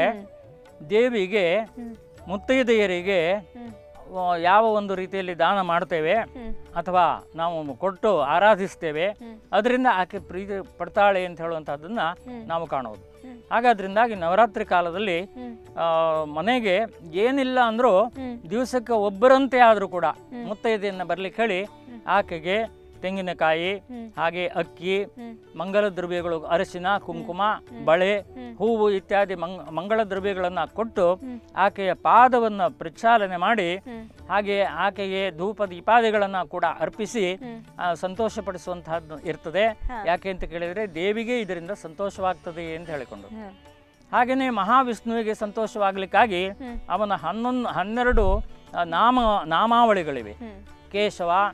ದೇವಿಗೆ ಹ್ಮ್. ಮುತ್ತೈದೆಯರಿಗೆ ಹ್ಮ್. ಆ, ಯಾವ ಒಂದು ರೀತಿಯಲ್ಲಿ ದಾನ ಮಾಡ್ತೇವೆ ಹ್ಮ್. ಅಥವಾ ನಾವು ಕೊಟ್ಟು ಆರಾಧಿಸ್ತೇವೆ ಹ್ಮ್. ಅದರಿಂದ ಆಕೆ ಪ್ರೀತಿ ಪಡ್ತಾಳೆ ಅಂತ ಹೇಳುವಂಥದ್ದನ್ನು ಹ್ಮ್. ನಾವು ಕಾಣೋದು ಹ್ಮ್. ಹಾಗಾದ್ರಿಂದಾಗಿ ನವರಾತ್ರಿ ಕಾಲದಲ್ಲಿ ಹ್ಮ್. ಆ, ಮನೆಗೆ ಏನಿಲ್ಲ ಅಂದರೂ ಹ್ಮ್. ದಿವಸಕ್ಕೆ ಒಬ್ಬರಂತೆ ಆದರೂ ಕೂಡ ಮುತ್ತೈದೆಯನ್ನು ಬರ್ಲಿಕ್ಕೆ ಹೇಳಿ ಆಕೆಗೆ ತೆಂಗಿನಕಾಯಿ ಹ್ಮ್. ಹಾಗೆ ಅಕ್ಕಿ ಹ್ಮ್. ಮಂಗಲ ದ್ರವ್ಯಗಳು ಅರಿಶಿನ ಕುಂಕುಮ ಬಳೆ ಹೂವು ಇತ್ಯಾದಿ ಮಂಗ ಮಂಗಳ ದ್ರವ್ಯಗಳನ್ನು ಕೊಟ್ಟು ಆಕೆಯ ಪಾದವನ್ನು ಪ್ರಕ್ಷಾಲನೆ ಮಾಡಿ ಹ್ಮ್. ಹಾಗೆ ಆಕೆಗೆ ಧೂಪ ದೀಪಾದಿಗಳನ್ನು ಕೂಡ ಅರ್ಪಿಸಿ ಹ್ಮ್. ಆ, ಸಂತೋಷಪಡಿಸುವಂತಹದ್ದು ಇರ್ತದೆ ಹಾ. ಯಾಕೆ ಅಂತ ಕೇಳಿದರೆ ದೇವಿಗೆ ಇದರಿಂದ ಸಂತೋಷವಾಗ್ತದೆ ಅಂತ ಹೇಳಿಕೊಂಡು ಹ್ಮ್. ಹಾಗೆಯೇ ಮಹಾವಿಷ್ಣುವಿಗೆ ಸಂತೋಷವಾಗಲಿಕ್ಕಾಗಿ ಅವನ ಹನ್ನೊಂದು ಹನ್ನೆರಡು ಆ, ನಾಮ ನಾಮಾವಳಿಗಳಿವೆ ಹ್ಮ್. ಕೇಶವ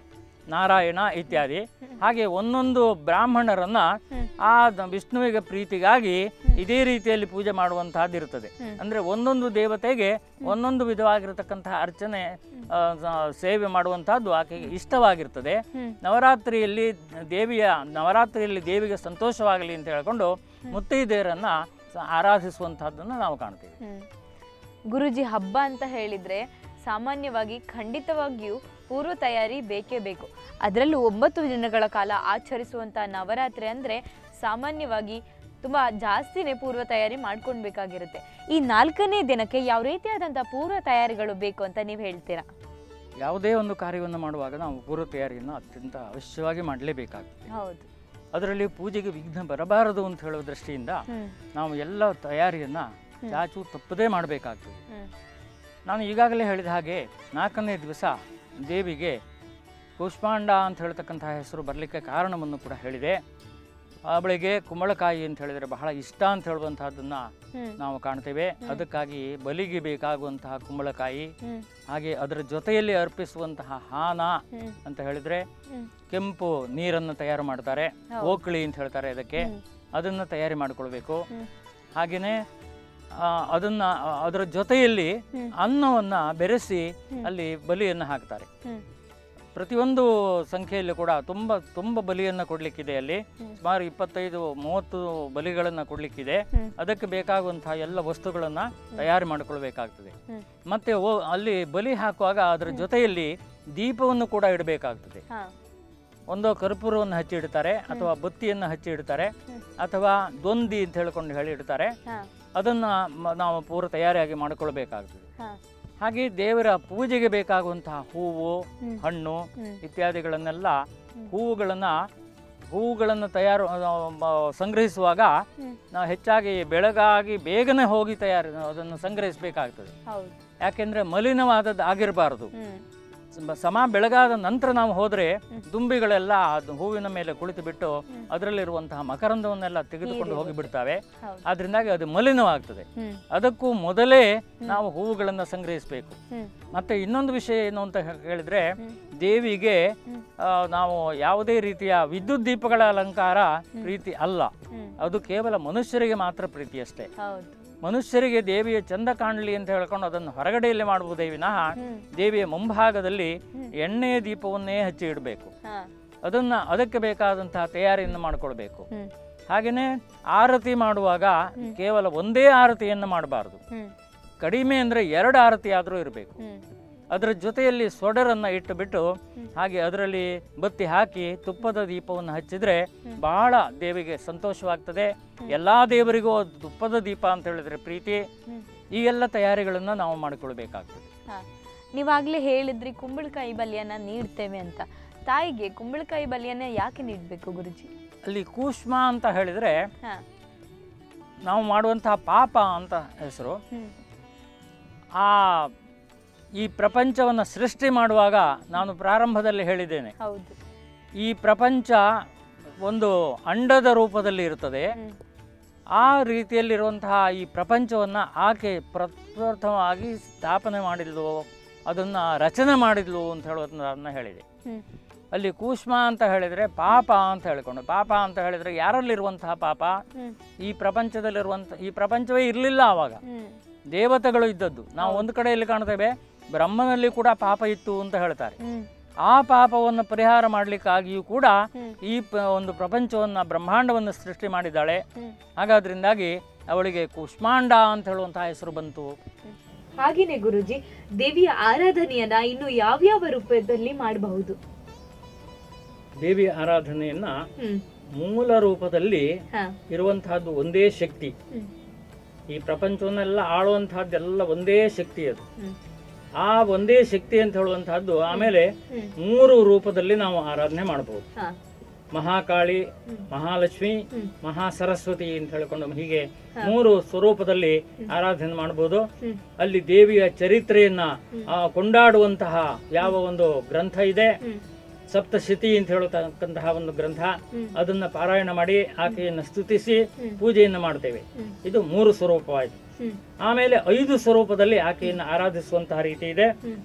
ನಾರಾಯಣ ಇತ್ಯಾದಿ ಹಾಗೆ ಒಂದೊಂದು ಬ್ರಾಹ್ಮಣರನ್ನ ಆ ದ- ವಿಷ್ಣುವಿಗೆ ಪ್ರೀತಿಗಾಗಿ ಇದೇ ರೀತಿಯಲ್ಲಿ ಪೂಜೆ ಮಾಡುವಂತಹದ್ದು ಇರುತ್ತದೆ ಅಂದ್ರೆ ಒಂದೊಂದು ದೇವತೆಗೆ ಒಂದೊಂದು ವಿಧವಾಗಿರತಕ್ಕಂತಹ ಅರ್ಚನೆ ಆ, ಸ- ಸೇವೆ ಮಾಡುವಂತಹದ್ದು ಆಕೆಗೆ ಇಷ್ಟವಾಗಿರ್ತದೆ ನವರಾತ್ರಿಯಲ್ಲಿ ದೇವಿಯ ನವರಾತ್ರಿಯಲ್ಲಿ ದೇವಿಗೆ ಸಂತೋಷವಾಗಲಿ ಅಂತ ಹೇಳ್ಕೊಂಡು ಮುತ್ತೈದೆಯರನ್ನ ಸ- ಆರಾಧಿಸುವಂತಹದ್ದನ್ನು ನಾವು ಕಾಣ್ತೀವಿ ಹ್ಮ್. ಗುರುಜಿ ಹಬ್ಬ ಅಂತ ಹೇಳಿದ್ರೆ ಸಾಮಾನ್ಯವಾಗಿ ಖಂಡಿತವಾಗಿಯೂ ಪೂರ್ವ ತಯಾರಿ ಬೇಕೇ ಬೇಕು ಅದರಲ್ಲೂ ಒಂಬತ್ತು ದಿನಗಳ ಕಾಲ ಆಚರಿಸುವಂಥ ನವರಾತ್ರಿ ಅಂದರೆ ಸಾಮಾನ್ಯವಾಗಿ ತುಂಬ ಜಾಸ್ತಿನೇ ಪೂರ್ವ ತಯಾರಿ ಮಾಡ್ಕೊಳ್ಬೇಕಾಗಿರುತ್ತೆ ಈ ನಾಲ್ಕನೇ ದಿನಕ್ಕೆ ಯಾವ ರೀತಿಯಾದಂಥ ಪೂರ್ವ ತಯಾರಿಗಳು ಬೇಕು ಅಂತ ನೀವು ಹೇಳ್ತೀರಾ ಯಾವುದೇ ಒಂದು ಕಾರ್ಯವನ್ನು ಮಾಡುವಾಗ ನಾವು ಪೂರ್ವ ತಯಾರಿಯನ್ನು ಅತ್ಯಂತ ಅವಶ್ಯವಾಗಿ ಮಾಡಲೇಬೇಕಾಗ್ತದೆ ಹೌದು ಅದರಲ್ಲಿ ಪೂಜೆಗೆ ವಿಘ್ನ ಬರಬಾರದು ಅಂತ ಹೇಳುವ ದೃಷ್ಟಿಯಿಂದ ಹ್ಮ್ ನಾವು ಎಲ್ಲ ತಯಾರಿಯನ್ನು ಚಾಚು ತಪ್ಪದೇ ಮಾಡಬೇಕಾಗ್ತದೆ ಹ್ಮ್ ನಾನು ಈಗಾಗಲೇ ಹೇಳಿದ ಹಾಗೆ ನಾಲ್ಕನೇ ದಿವಸ ದೇವಿಗೆ ಕೂಷ್ಮಾಂಡ ಅಂತ ಹೇಳ್ತಕ್ಕಂತಹ ಹೆಸರು ಬರಲಿಕ್ಕೆ ಕಾರಣವನ್ನು ಕೂಡ ಹೇಳಿದೆ ಅವಳಿಗೆ ಕುಂಬಳಕಾಯಿ ಅಂತ ಹೇಳಿದರೆ ಬಹಳ ಇಷ್ಟ ಅಂತ ಹೇಳುವಂತಹದ್ದನ್ನು ಹ್ಮ್ ನಾವು ಕಾಣ್ತೇವೆ ಅದಕ್ಕಾಗಿ ಬಲಿಗೆ ಬೇಕಾಗುವಂತಹ ಕುಂಬಳಕಾಯಿ ಹ್ಮ್ ಹಾಗೆ ಅದರ ಜೊತೆಯಲ್ಲಿ ಅರ್ಪಿಸುವಂತಹ ಹಾನ ಹ್ಮ್ ಅಂತ ಹೇಳಿದರೆ ಹ್ಮ್ ಕೆಂಪು ನೀರನ್ನು ತಯಾರು ಮಾಡ್ತಾರೆ ಹೌದು. ಓಕಳಿ ಅಂತ ಹೇಳ್ತಾರೆ ಅದಕ್ಕೆ ಹ್ಮ್. ಅದನ್ನು ತಯಾರಿ ಮಾಡಿಕೊಳ್ಬೇಕು ಹ್ಮ್. ಹಾಗೆಯೇ ಅದನ್ನು ಅದರ ಜೊತೆಯಲ್ಲಿ ಹ್ಮ್. ಅನ್ನವನ್ನು ಬೆರೆಸಿ ಹ್ಮ್. ಅಲ್ಲಿ ಬಲಿಯನ್ನು ಹಾಕ್ತಾರೆ ಹ್ಮ್ ಪ್ರತಿಯೊಂದು ಸಂಖ್ಯೆಯಲ್ಲಿ ಕೂಡ ತುಂಬ ತುಂಬ ಬಲಿಯನ್ನು ಕೊಡಲಿಕ್ಕಿದೆ ಅಲ್ಲಿ ಹ್ಮ್. ಸುಮಾರು ಇಪ್ಪತ್ತೈದು ಮೂವತ್ತು ಬಲಿಗಳನ್ನು ಕೊಡಲಿಕ್ಕಿದೆ ಹ್ಮ್. ಅದಕ್ಕೆ ಬೇಕಾಗುವಂತಹ ಎಲ್ಲ ವಸ್ತುಗಳನ್ನು ತಯಾರಿ ಮಾಡಿಕೊಳ್ಬೇಕಾಗ್ತದೆ ಹ್ಮ್. ಮತ್ತೆ ಓ ಅಲ್ಲಿ ಬಲಿ ಹಾಕುವಾಗ ಅದರ ಜೊತೆಯಲ್ಲಿ ದೀಪವನ್ನು ಕೂಡ ಇಡಬೇಕಾಗ್ತದೆ ಹಾ ಒಂದು ಕರ್ಪೂರವನ್ನು ಹಚ್ಚಿ ಇಡ್ತಾರೆ ಅಥವಾ ಬತ್ತಿಯನ್ನು ಹಚ್ಚಿ ಇಡ್ತಾರೆ ಹ್ಮ್. ಅಥವಾ ದೊಂದಿ ಅಂತ ಹೇಳ್ಕೊಂಡು ಹೇಳಿ ಇಡ್ತಾರೆ ಹಾ ಅದನ್ನು ಮ- ನಾವು ಪೂರ್ವ ತಯಾರಿಯಾಗಿ ಮಾಡಿಕೊಳ್ಬೇಕಾಗ್ತದೆ ಹಾ ಹಾಗೆ ದೇವರ ಪೂಜೆಗೆ ಬೇಕಾಗುವಂತಹ ಹೂವು ಹ್ಮ್. ಹಣ್ಣು ಹ್ಮ್. ಇತ್ಯಾದಿಗಳನ್ನೆಲ್ಲ ಹ್ಮ್. ಹೂವುಗಳನ್ನು ಹೂವುಗಳನ್ನು ತಯಾರು ಆ, ಮ- ಸಂಗ್ರಹಿಸುವಾಗ ಹ್ಮ್. ನಾವು ಹೆಚ್ಚಾಗಿ ಬೆಳಗಾಗಿ ಬೇಗನೆ ಹೋಗಿ ತಯಾರು ಅದನ್ನು ಸಂಗ್ರಹಿಸಬೇಕಾಗ್ತದೆ ಹೌದು ಯಾಕೆಂದರೆ ಮಲಿನವಾದದ್ದು ಆಗಿರಬಾರ್ದು ಹ್ಮ್ ಸಮ- ಸಮ ಬೆಳಗಾದ ನಂತರ ನಾವು ಹೋದರೆ ದುಂಬಿಗಳೆಲ್ಲ ಅದು ಹೂವಿನ ಮೇಲೆ ಕುಳಿತು ಬಿಟ್ಟು ಅದರಲ್ಲಿರುವಂತಹ ಮಕರಂದವನ್ನೆಲ್ಲ ತೆಗೆದುಕೊಂಡು ಹೋಗಿ ಬಿಡ್ತವೆ ಹೌದು ಆದ್ರಿಂದಾಗಿ ಅದು ಮಲಿನವಾಗ್ತದೆ ಹ್ಮ್ ಅದಕ್ಕೂ ಮೊದಲೇ ನಾವು ಹೂವುಗಳನ್ನು ಸಂಗ್ರಹಿಸಬೇಕು ಹ್ಮ್ ಮತ್ತೆ ಇನ್ನೊಂದು ವಿಷಯ ಏನು ಅಂತ ಹೇ- ಹೇಳಿದ್ರೆ ಹ್ಮ್. ದೇವಿಗೆ ಹ್ಮ್. ಆ, ನಾವು ಯಾವುದೇ ರೀತಿಯ ವಿದ್ಯುತ್ ದೀಪಗಳ ಅಲಂಕಾರ ಪ್ರೀತಿ ಅಲ್ಲ ಹ್ಮ್ ಅದು ಕೇವಲ ಮನುಷ್ಯರಿಗೆ ಮಾತ್ರ ಪ್ರೀತಿ ಅಷ್ಟೇ ಹೌದು ಮನುಷ್ಯರಿಗೆ ದೇವಿಯ ಚಂದ ಕಾಣಲಿ ಅಂತ ಹೇಳ್ಕೊಂಡು ಅದನ್ನು ಹೊರಗಡೆಯಲ್ಲಿ ಮಾಡುವುದೇ ವಿನಃ ಹ್ಮ್ ದೇವಿಯ ಮುಂಭಾಗದಲ್ಲಿ ಹ್ಮ್. ಎಣ್ಣೆಯ ದೀಪವನ್ನೇ ಹಚ್ಚಿ ಇಡಬೇಕು ಹಾ ಅದನ್ನ ಅದಕ್ಕೆ ಬೇಕಾದಂತಹ ತಯಾರಿಯನ್ನು ಮಾಡಿಕೊಳ್ಬೇಕು ಹ್ಮ್ ಹಾಗೆಯೇ ಆರತಿ ಮಾಡುವಾಗ ಕೇವಲ ಒಂದೇ ಆರತಿಯನ್ನು ಮಾಡಬಾರ್ದು ಹ್ಮ್ ಕಡಿಮೆ ಅಂದರೆ ಎರಡು ಆರತಿ ಆದರೂ ಇರಬೇಕು ಹ್ಮ್ ಅದರ ಜೊತೆಯಲ್ಲಿ ಸೊಡರನ್ನು ಇಟ್ಟು ಬಿಟ್ಟು ಹಾಗೆ ಅದರಲ್ಲಿ ಬತ್ತಿ ಹಾಕಿ ತುಪ್ಪದ ದೀಪವನ್ನು ಹಚ್ಚಿದ್ರೆ ಬಹಳ ದೇವಿಗೆ ಸಂತೋಷವಾಗ್ತದೆ ಎಲ್ಲ ದೇವರಿಗೂ ಅದು ತುಪ್ಪದ ದೀಪ ಅಂತ ಹೇಳಿದ್ರೆ ಪ್ರೀತಿ ಹ್ಮ್. ಈ ಎಲ್ಲ ತಯಾರಿಗಳನ್ನು ನಾವು ಮಾಡಿಕೊಳ್ಬೇಕಾಗ್ತದೆ ಹಾ ನೀವಾಗ್ಲೇ ಹೇಳಿದ್ರಿ ಕುಂಬಳಕಾಯಿ ಬಲಿಯನ್ನ ನೀಡ್ತೇವೆ ಅಂತ ತಾಯಿಗೆ ಕುಂಬಳಕಾಯಿ ಬಲಿಯನ್ನ ಯಾಕೆ ನೀಡಬೇಕು ಗುರುಜಿ ಅಲ್ಲಿ ಕೂಷ್ಮ ಅಂತ ಹೇಳಿದರೆ ಹಾ ನಾವು ಮಾಡುವಂತಹ ಪಾಪ ಅಂತ ಹೆಸರು ಹ್ಮ್ ಆ ಈ ಪ್ರಪಂಚವನ್ನು ಸೃಷ್ಟಿ ಮಾಡುವಾಗ ನಾನು ಪ್ರಾರಂಭದಲ್ಲಿ ಹೇಳಿದ್ದೇನೆ ಹೌದು ಈ ಪ್ರಪಂಚ ಒಂದು ಅಂಡದ ರೂಪದಲ್ಲಿ ಇರುತ್ತದೆ ಹ್ಮ್ ಆ ರೀತಿಯಲ್ಲಿರುವಂತಹ ಈ ಪ್ರಪಂಚವನ್ನು ಆಕೆ ಪ್ರಪ್ರಥಮವಾಗಿ ಸ್ಥಾಪನೆ ಮಾಡಿದ್ಲು ಅದನ್ನು ರಚನೆ ಮಾಡಿದ್ಲು ಅಂತ ಹೇಳೋದನ್ನ ಹೇಳಿದೆ ಹ್ಮ್ ಅಲ್ಲಿ ಕೂಷ್ಮ ಅಂತ ಹೇಳಿದರೆ ಪಾಪ ಅಂತ ಹೇಳಿಕೊಂಡು ಪಾಪ ಅಂತ ಹೇಳಿದರೆ ಯಾರಲ್ಲಿರುವಂತಹ ಪಾಪ ಹ್ಮ್ ಈ ಪ್ರಪಂಚದಲ್ಲಿರುವಂಥ ಈ ಪ್ರಪಂಚವೇ ಇರಲಿಲ್ಲ ಆವಾಗ ಹ್ಮ್ ದೇವತೆಗಳು ಇದ್ದದ್ದು ನಾವು ಒಂದು ಕಡೆಯಲ್ಲಿ ಕಾಣ್ತೇವೆ ಬ್ರಹ್ಮನಲ್ಲಿ ಕೂಡ ಪಾಪ ಇತ್ತು ಅಂತ ಹೇಳ್ತಾರೆ ಹ್ಮ್ ಆ ಪಾಪವನ್ನು ಪರಿಹಾರ ಮಾಡಲಿಕ್ಕಾಗಿಯೂ ಕೂಡ ಹ್ಮ್. ಈ ಪ ಒಂದು ಪ್ರಪಂಚವನ್ನು ಬ್ರಹ್ಮಾಂಡವನ್ನು ಸೃಷ್ಟಿ ಮಾಡಿದ್ದಾಳೆ ಹ್ಮ್ ಹಾಗಾದ್ರಿಂದಾಗಿ ಅವಳಿಗೆ ಕುಷ್ಮಾಂಡ ಅಂತ ಹೇಳುವಂತಹ ಹೆಸರು ಬಂತು ಹಾಗೇನೆ ಗುರುಜಿ ದೇವಿಯ ಆರಾಧನೆಯನ್ನ ಇನ್ನು ಯಾವ್ಯಾವ ರೂಪದಲ್ಲಿ ಮಾಡಬಹುದು ದೇವಿ ಆರಾಧನೆಯನ್ನ ಹ್ಮ್ ಮೂಲ ರೂಪದಲ್ಲಿ ಹಾ ಇರುವಂತಹದ್ದು ಒಂದೇ ಶಕ್ತಿ ಹ್ಮ್ ಈ ಪ್ರಪಂಚವನ್ನೆಲ್ಲ ಆಳುವಂತಹದ್ದೆಲ್ಲ ಒಂದೇ ಶಕ್ತಿ ಅದು ಹ್ಮ್ ಆ ಒಂದೇ ಶಕ್ತಿ ಅಂತ ಹೇಳುವಂತಹದ್ದು ಆಮೇಲೆ ಹ್ಮ್ ಮೂರು ರೂಪದಲ್ಲಿ ನಾವು ಆರಾಧನೆ ಮಾಡಬಹುದು ಹಾ ಮಹಾಕಾಳಿ ಹ್ಮ್. ಮಹಾಲಕ್ಷ್ಮಿ ಹ್ಮ್. ಮಹಾಸರಸ್ವತಿ ಅಂತ ಹೇಳ್ಕೊಂಡು ಹೀಗೆ ಮೂರು ಸ್ವರೂಪದಲ್ಲಿ ಆರಾಧನೆ ಮಾಡಬಹುದು ಹ್ಮ್ ಅಲ್ಲಿ ದೇವಿಯ ಚರಿತ್ರೆಯನ್ನ ಆ, ಕೊಂಡಾಡುವಂತಹ ಯಾವ ಒಂದು ಗ್ರಂಥ ಇದೆ ಹ್ಮ್ ಸಪ್ತಶತಿ ಅಂತ ಹೇಳತಕ್ಕಂತಹ ಒಂದು ಗ್ರಂಥ ಹ್ಮ್. ಅದನ್ನ ಪಾರಾಯಣ ಮಾಡಿ ಆಕೆಯನ್ನು ಸ್ತುತಿಸಿ ಹ್ಮ್. ಪೂಜೆಯನ್ನು ಮಾಡ್ತೇವೆ ಹ್ಮ್. ಇದು ಮೂರು ಸ್ವರೂಪವಾಯಿತು ಹ್ಮ್ ಆಮೇಲೆ ಐದು ಸ್ವರೂಪದಲ್ಲಿ ಆಕೆಯನ್ನು ಆರಾಧಿಸುವಂತಹ ರೀತಿ ಇದೆ ಹ್ಮ್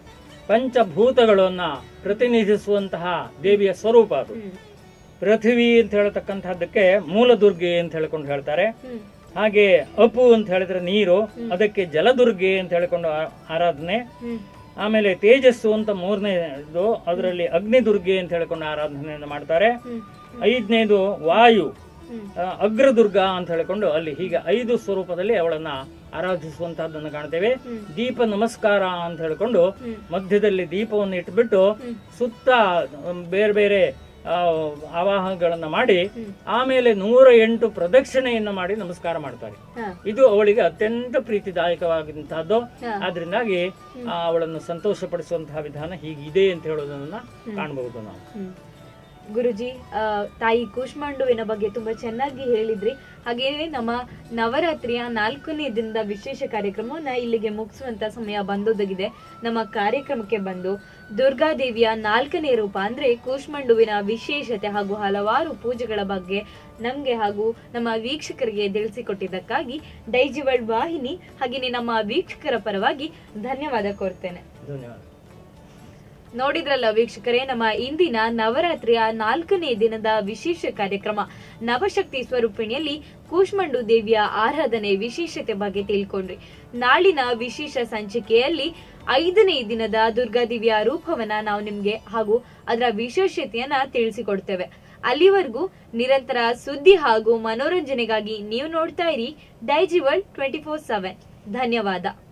ಪಂಚಭೂತಗಳನ್ನ ಪ್ರತಿನಿಧಿಸುವಂತಹ ದೇವಿಯ ಸ್ವರೂಪ ಅದು ಹ್ಮ್ ಪೃಥ್ವಿ ಅಂತ ಹೇಳ್ತಕ್ಕಂಥದ್ದಕ್ಕೆ ಮೂಲ ದುರ್ಗೆ ಅಂತ ಹೇಳ್ಕೊಂಡು ಹೇಳ್ತಾರೆ ಹ್ಮ್ ಹಾಗೆ ಅಪು ಅಂತ ಹೇಳಿದ್ರೆ ನೀರು ಅದಕ್ಕೆ ಜಲದುರ್ಗೆ ಅಂತ ಹೇಳ್ಕೊಂಡು ಆ- ಆರಾಧನೆ ಹ್ಮ್ ಆಮೇಲೆ ತೇಜಸ್ಸು ಅಂತ ಮೂರನೇದು ಅದರಲ್ಲಿ ಅಗ್ನಿದುರ್ಗೆ ಅಂತ ಹೇಳ್ಕೊಂಡು ಆರಾಧನೆಯನ್ನು ಮಾಡ್ತಾರೆ ಹ್ಮ್ ಐದನೇದು ವಾಯು ಹ್ಮ್ ಆ, ಅಗ್ರದುರ್ಗ ಅಂತ ಹೇಳಿಕೊಂಡು ಅಲ್ಲಿ ಹೀಗೆ ಐದು ಸ್ವರೂಪದಲ್ಲಿ ಅವಳನ್ನ ಆರಾಧಿಸುವಂತಹದ್ದನ್ನು ಕಾಣ್ತೇವೆ ಹ್ಮ್. ದೀಪ ನಮಸ್ಕಾರ ಅಂತ ಹೇಳಿಕೊಂಡು ಹ್ಮ್. ಮಧ್ಯದಲ್ಲಿ ದೀಪವನ್ನು ಇಟ್ಬಿಟ್ಟು ಹ್ಮ್. ಸುತ್ತ um, ಬೇರೆ ಬೇರೆ ಆ, ಆವಾಹಗಳನ್ನ ಮಾಡಿ ಹ್ಮ್. ಆಮೇಲೆ ನೂರ ಎಂಟು ಪ್ರದಕ್ಷಿಣೆಯನ್ನ ಮಾಡಿ ನಮಸ್ಕಾರ ಮಾಡ್ತಾರೆ ಹಾ ಇದು ಅವಳಿಗೆ ಅತ್ಯಂತ ಪ್ರೀತಿದಾಯಕವಾಗಿಂತಹದ್ದು ಹಾ. ಆದ್ರಿಂದಾಗಿ ಆ, ಅವಳನ್ನು ಸಂತೋಷಪಡಿಸುವಂತಹ ವಿಧಾನ ಹೀಗಿದೆ ಅಂತ ಹೇಳೋದನ್ನ ಕಾಣಬಹುದು ನಾವು ಹ್ಮ್. ಗುರುಜಿ ಆ, ತಾಯಿ ಕೂಷ್ಮಾಂಡುವಿನ ಬಗ್ಗೆ ತುಂಬಾ ಚೆನ್ನಾಗಿ ಹೇಳಿದ್ರಿ ಹಾಗೇನೆ ನಮ್ಮ ನವರಾತ್ರಿಯ ನಾಲ್ಕನೇ ದಿನದ ವಿಶೇಷ ಕಾರ್ಯಕ್ರಮವನ್ನ ಇಲ್ಲಿಗೆ ಮುಗಿಸುವಂತ ಸಮಯ ಬಂದೊದಗಿದೆ ನಮ್ಮ ಕಾರ್ಯಕ್ರಮಕ್ಕೆ ಬಂದು ದುರ್ಗಾದೇವಿಯ ನಾಲ್ಕನೇ ರೂಪ ಅಂದ್ರೆ ಕೂಷ್ಮಾಂಡುವಿನ ವಿಶೇಷತೆ ಹಾಗೂ ಹಲವಾರು ಪೂಜೆಗಳ ಬಗ್ಗೆ ನಮ್ಗೆ ಹಾಗೂ ನಮ್ಮ ವೀಕ್ಷಕರಿಗೆ ತಿಳಿಸಿಕೊಟ್ಟಿದ್ದಕ್ಕಾಗಿ ಡೈಜಿ ವರ್ಲ್ಡ್ ವಾಹಿನಿ ಹಾಗೇನೆ ನಮ್ಮ ವೀಕ್ಷಕರ ಪರವಾಗಿ ಧನ್ಯವಾದ ಕೋರ್ತೇನೆ ಧನ್ಯವಾದ ನೋಡಿದ್ರಲ್ಲ ವೀಕ್ಷಕರೇ ನಮ್ಮ ಇಂದಿನ ನವರಾತ್ರಿಯ ನಾಲ್ಕನೇ ದಿನದ ವಿಶೇಷ ಕಾರ್ಯಕ್ರಮ ನವಶಕ್ತಿ ಸ್ವರೂಪಿಣಿಯಲ್ಲಿ ಕೂಷ್ಮಂಡು ದೇವಿಯ ಆರಾಧನೆ ವಿಶೇಷತೆ ಬಗ್ಗೆ ತಿಳ್ಕೊಂಡ್ರಿ ನಾಳಿನ ವಿಶೇಷ ಸಂಚಿಕೆಯಲ್ಲಿ ಐದನೇ ದಿನದ ದುರ್ಗಾದೇವಿಯ ರೂಪವನ್ನ ನಾವು ನಿಮ್ಗೆ ಹಾಗೂ ಅದರ ವಿಶೇಷತೆಯನ್ನ ತಿಳಿಸಿಕೊಡ್ತೇವೆ ಅಲ್ಲಿವರೆಗೂ ನಿರಂತರ ಸುದ್ದಿ ಹಾಗೂ ಮನೋರಂಜನೆಗಾಗಿ ನೀವು ನೋಡ್ತಾ ಇರಿ Daijiworld twenty four seven ಧನ್ಯವಾದ